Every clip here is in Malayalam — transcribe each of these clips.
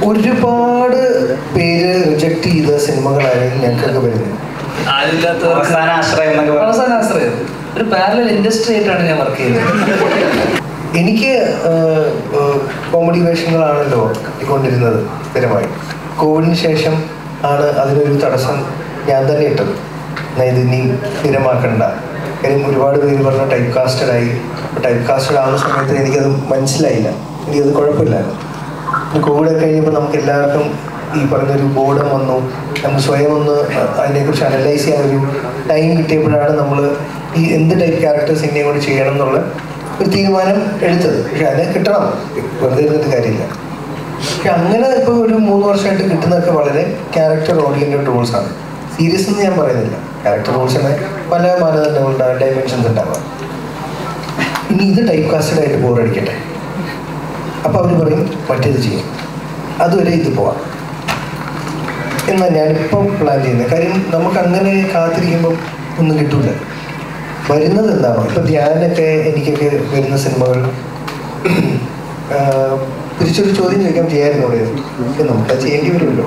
ഒരുപാട് പേര് റിജക്ട് ചെയ്ത സിനിമകളായിരുന്നു ഞങ്ങൾക്കൊക്കെ വരുന്നത് ആരുമില്ലാത്തവർക്ക് അവസാന ആശ്രയം എന്നൊക്കെ പറഞ്ഞു അവസാന ആശ്രയം ഒരു പാരലൽ ഇൻഡസ്ട്രി ആയിട്ടാണ് ഞാൻ വർക്ക് ചെയ്യുന്നത് എനിക്ക് കോമഡി വേഷങ്ങളാണല്ലോ കിട്ടിക്കൊണ്ടിരുന്നത് സ്ഥിരമായി കോവിഡിന് ശേഷം ആണ് അതിനൊരു തടസ്സം ഞാൻ തന്നെ ഇട്ടത് എന്നാ ഇത് ഇനി സ്ഥിരമാക്കണ്ട കാര്യം ഒരുപാട് പേര് പറഞ്ഞ ടൈപ്പ് കാസ്റ്റഡ് ആയി ടൈപ്പ് കാസ്റ്റഡ് ആവുന്ന സമയത്ത് എനിക്കത് മനസ്സിലായില്ല എനിക്കത് കുഴപ്പമില്ലായിരുന്നു പിന്നെ കോവിഡ് ഒക്കെ കഴിഞ്ഞപ്പോൾ നമുക്ക് എല്ലാവർക്കും ഈ പറഞ്ഞൊരു ബോർഡം വന്നു നമ്മൾ സ്വയം ഒന്ന് അതിനെക്കുറിച്ച് അനലൈസ് ചെയ്യാൻ ഒരു ടൈം കിട്ടിയപ്പോഴാണ് നമ്മൾ ഈ എന്ത് ടൈപ്പ് ക്യാരക്ടേഴ്സ് ഇനിയും കൂടി ചെയ്യണം എന്നുള്ള ഒരു തീരുമാനം എടുത്തത് പക്ഷെ അതിനെ കിട്ടണം വെറുതെ ഇരുന്നിട്ട് കാര്യമില്ല പക്ഷെ അങ്ങനെ ഇപ്പോൾ ഒരു മൂന്ന് വർഷമായിട്ട് കിട്ടുന്നതൊക്കെ വളരെ ക്യാരക്ടർ ഓറിയൻറ്റഡ് റോൾസ് ആണ് സീരിയസ് എന്ന് ഞാൻ പറയുന്നില്ല ക്യാരക്ടർ റോൾസിന് പല മാനദണ്ഡങ്ങളുണ്ടാകും ഡയമെൻഷൻസ് ഉണ്ടാവാം ഇനി ഇത് ടൈപ്പ് കാസ്റ്റഡ് ആയിട്ട് ബോറടിക്കട്ടെ അപ്പോൾ അവർ പറയും മറ്റേത് ചെയ്യും അതുവരെ ഇത് പോവാം എന്നാൽ ഞാനിപ്പം പ്ലാൻ ചെയ്യുന്നത് കാര്യം നമുക്ക് അങ്ങനെ കാത്തിരിക്കുമ്പം ഒന്നും കിട്ടൂല വരുന്നത് എന്താണോ ഇപ്പം ധ്യാനൊക്കെ എനിക്കൊക്കെ വരുന്ന സിനിമകൾ ആഹ്, തിരിച്ചൊരു ചോദ്യം ചോദിക്കാൻ ചെയ്യായിരുന്നു അവിടെ പക്ഷെ നമുക്ക് ചെയ്യേണ്ടി വരുമല്ലോ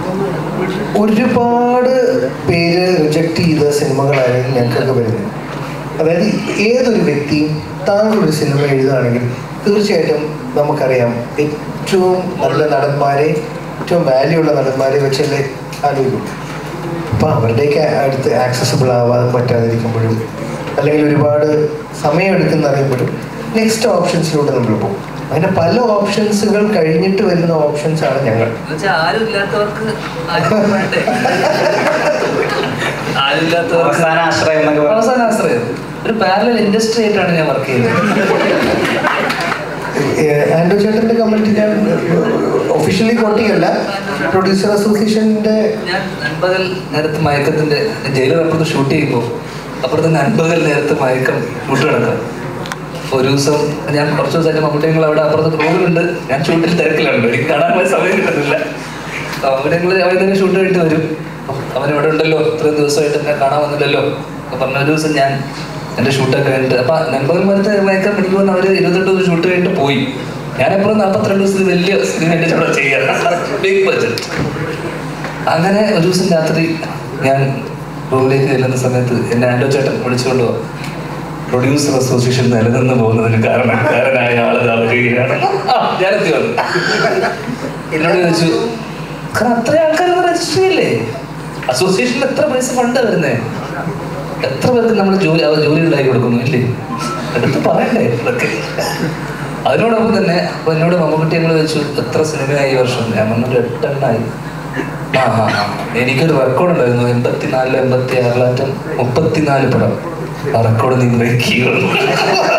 ഒരുപാട് പേര് റിജക്ട് ചെയ്ത സിനിമകളായിരുന്നു ഞങ്ങൾക്കൊക്കെ വരുന്നത് അതായത് ഏതൊരു വ്യക്തിയും താങ്കളൊരു സിനിമ എഴുതുകയാണെങ്കിൽ തീർച്ചയായിട്ടും നമുക്കറിയാം ഏറ്റവും നല്ല നടന്മാരെ ഏറ്റവും വാല്യൂ ഉള്ള നടന്മാരെ വെച്ചല്ലേ ആലോചിക്കും അപ്പോൾ അവരുടെയൊക്കെ അടുത്ത് ആക്സസിബിൾ ആവാൻ പറ്റാതിരിക്കുമ്പോഴും അല്ലെങ്കിൽ ഒരുപാട് സമയം എടുക്കുന്ന അറിയുമ്പോഴും നെക്സ്റ്റ് ഓപ്ഷൻസിലൂടെ നമ്മൾ പോകും അങ്ങനെ പല ഓപ്ഷൻസുകൾ കഴിഞ്ഞിട്ട് വരുന്ന ഓപ്ഷൻസ് ആണ് ഞങ്ങൾ എന്നുവെച്ചാൽ ആരും ഇല്ലാത്തവർക്ക് ആരും വേണ്ടേ ആരുമില്ലാത്തവർക്ക് അവസാന ആശ്രയം എന്നൊക്കെ പറഞ്ഞു അവസാന ആശ്രയം ഒരു പാരലൽ ഇൻഡസ്ട്രി ആയിട്ടാണ് ഞാൻ വർക്ക് ചെയ്യുന്നത് ഏഹ് ആൻഡ്രൂ ചേട്ടൻ്റെ കമൻറ്റ് ഞാൻ ഒഫീഷ്യലി കോട്ട് ചെയ്യല്ല പ്രൊഡ്യൂസർ അസോസിയേഷൻ്റെ ഞാൻ നൻപകൽ നേരത്ത് മയക്കത്തിന്റെ ജയിലർ അപ്പുറത്ത് ഷൂട്ട് ചെയ്യുമ്പോൾ അപ്പുറത്ത് നൻപകൽ നേരത്ത് മയക്കം ഷൂട്ട് കിടക്കാം ഒരു ദിവസം ഞാൻ കുറച്ച് ദിവസമായിട്ട് മമ്മൂട്ടിയങ്ങൾ അവിടെ അപ്പുറത്ത് റൂമിലുണ്ട് ഞാൻ ഷൂട്ടിൽ തിരക്കിലുണ്ട് എനിക്ക് കാണാൻ പോയ സമയം കിട്ടുന്നില്ല മമ്മൂട്ടിയങ്ങൾ അവിടെ തന്നെ ഷൂട്ട് കഴിഞ്ഞിട്ട് വരും അവൻ ഇവിടെ ഉണ്ടല്ലോ ഇത്രയും ദിവസമായിട്ട് എന്നെ കാണാൻ വന്നില്ലല്ലോ അപ്പൊ പറഞ്ഞ ഒരു ദിവസം ഞാൻ എൻ്റെ ഷൂട്ടൊക്കെ കഴിഞ്ഞിട്ട് അപ്പൊ നൻപകൽ മരത്തെ മയക്കം എനിക്ക് വന്ന് അവർ ഇരുപത്തെട്ട് ദിവസം ഷൂട്ട് കഴിഞ്ഞിട്ട് പോയി ഞാൻ എപ്പോഴും നാൽപ്പത്തിരണ്ട് ദിവസത്തിൽ വലിയ സിനിമ എൻ്റെ കൂടെ ചെയ്യാം ബിഗ് ബഡ്ജറ്റ് അങ്ങനെ ഒരു ദിവസം രാത്രി ഞാൻ റൂമിലേക്ക് ചെല്ലുന്ന സമയത്ത് എന്നെ ആൻഡോ ചേട്ടൻ വിളിച്ചുകൊണ്ട് പോകും പ്രൊഡ്യൂസർ അസോസിയേഷൻ നിലനിന്ന് പോകുന്നതിന് കാരണക്കാരനായ ആള് ദാ വരികയാണ് ആ ഞാനെത്തി വന്നു എന്നോട് ചോദിച്ചു കാരണം അത്ര ആൾക്കാരൊന്നും രജിസ്റ്റർ ചെയ്യില്ലേ അസോസിയേഷനിൽ എത്ര പൈസ ഫണ്ടാ വരുന്നേ എത്ര പേർക്ക് നമ്മൾ ജോലി അവർ ജോലി ഉണ്ടാക്കി കൊടുക്കുന്നു ഇല്ലേ എടുത്ത് പറയണ്ടേ ഇതൊക്കെ അതിനോടൊപ്പം തന്നെ അപ്പൊ എന്നോട് മമ്മൂട്ടി ഞങ്ങൾ വെച്ചു എത്ര സിനിമയായി ഈ വർഷം ഞാൻ വന്നൊരു എട്ടെണ്ണായി ആ ആ ആ. എനിക്കൊരു റെക്കോർഡ് ഉണ്ടായിരുന്നു എൺപത്തിനാലില് എൺപത്തി ആറിലാറ്റം മുപ്പത്തിനാല് പടം ആ റെക്കോർഡ് നീ ബ്രേക്ക് ചെയ്യുള്ളൂ